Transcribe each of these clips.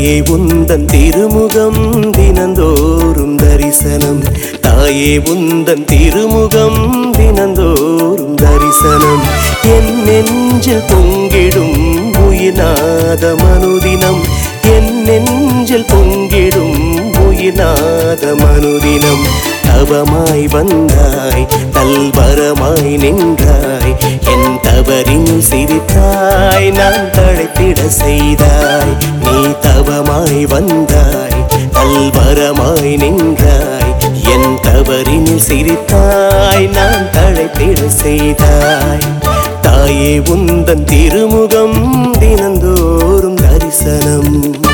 தாயே உந்தன் திருமுகம் தினந்தோறும் தரிசனம் தாயே உந்தன் திருமுகம் தினந்தோறும் தரிசனம் என் நெஞ்சில் பொங்கிடும் உயிர்நாத மனுதினம் என் நெஞ்சில் பொங்கிடும் உயிர்நாத மனுதினம் தவமாய் வந்தாய் நல்வரமாய் நின்றாய் என் தவறின் சிரித்தாய் நான் தழைத்திட செய்தாய் நீ தவமாய் வந்தாய் நல்வரமாய் நின்றாய் என் தவறின் சிரித்தாய் நான் தழைத்திட செய்தாய் தாயே உந்தன் திருமுகம் தினந்தோறும் தரிசனம்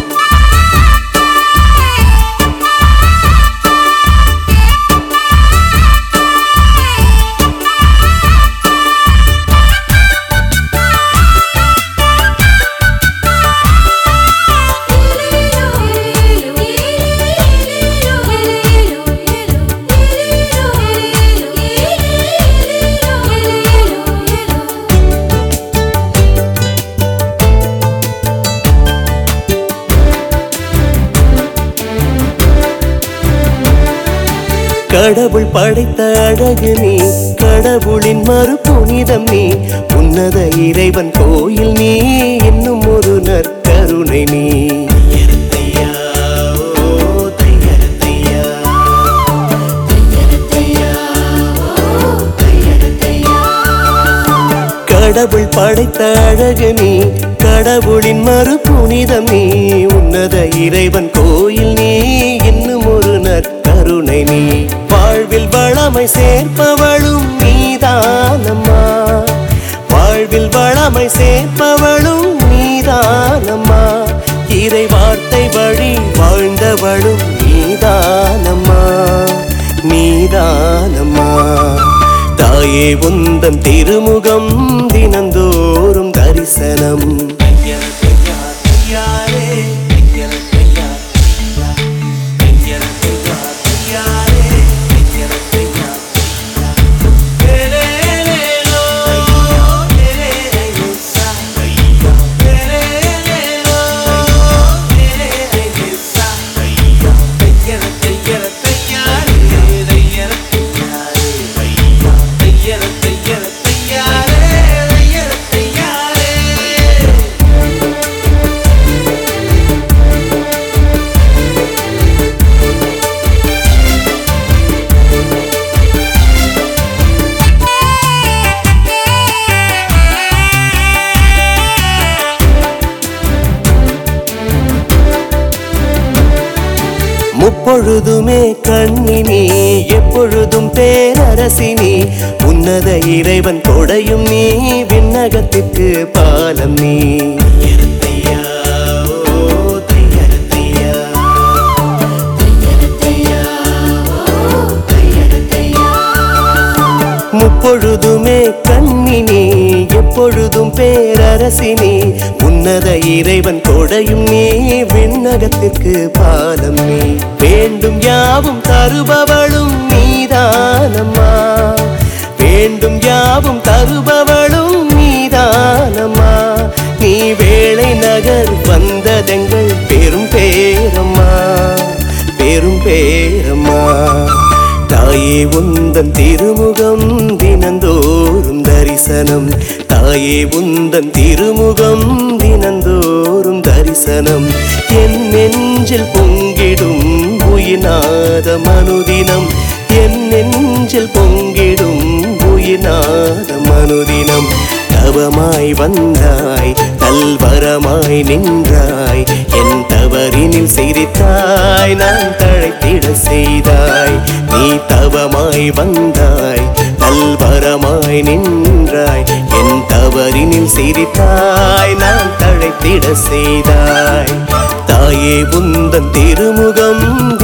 கடவுள் படைத்த அழகு நீ கடவுளின் மறு புனிதம் நீ உன்னத இறைவன் கோயில் நீ இன்னும் ஒரு நற்கருணை நீ கடவுள் படைத்த அழகு நீ கடவுளின் மறு புனிதம் நீ உன்னத இறைவன் கோயில் நீ இன்னும் ஒரு நற்கருணை நீ வாழ்வில் வளமை சேர்ப்பவளும் நீதானம்மா வாழ்வில் வளமை சேர்ப்பவளும் நீதானம்மா இறை வார்த்தை வழி வாழ்ந்தவளும் நீதானம்மா நீதானம்மா தாயே உந்தன் திருமுகம் தினந்தோறும் தரிசனம் முப்பொழுதுமே கண்ணினி எப்பொழுதும் பேரரசினி உன்னத இறைவன் கொடையும் நீ விண்ணகத்திற்கு பாலம் நீ முப்பொழுதுமே கண்ணினி எப்பொழுதும் பேரரசினி உன்னத இறைவன் கொடையும் நீ விண்ணகத்திற்கு பாலம் நீ வேண்டும் யாவும் தருபவளும் நீதானம்மா வேண்டும் யாவும் தருபவளும் நீதானம்மா நீ வேளை நகர் வந்ததெங்கள் பெரும் பேரம்மா பெரும் பேரம்மா தாயே உந்தன் திருமுகம் தினந்தோறும் தரிசனம் தாயே உந்தன் திருமுகம் தினந்தோறும் தரிசனம் என் நெஞ்சில் பொங்கிடும் உயிர்நாத மனுதினம் என் நெஞ்சில் பொங்கிடும் உயிர்நாத மனுதினம் தவமாய் வந்தாய் நல்வரமாய் நின்றாய் என் தவறினில் சிரித்தாய் நான் தழைத்திட செய்தாய் நீ தவமாய் வந்தாய் நல்வரமாய் நின்றாய் என் தவறினில் சிரித்தாய் நான் தழைத்திட செய்தாய் தாயே உந்தன் திருமுகம்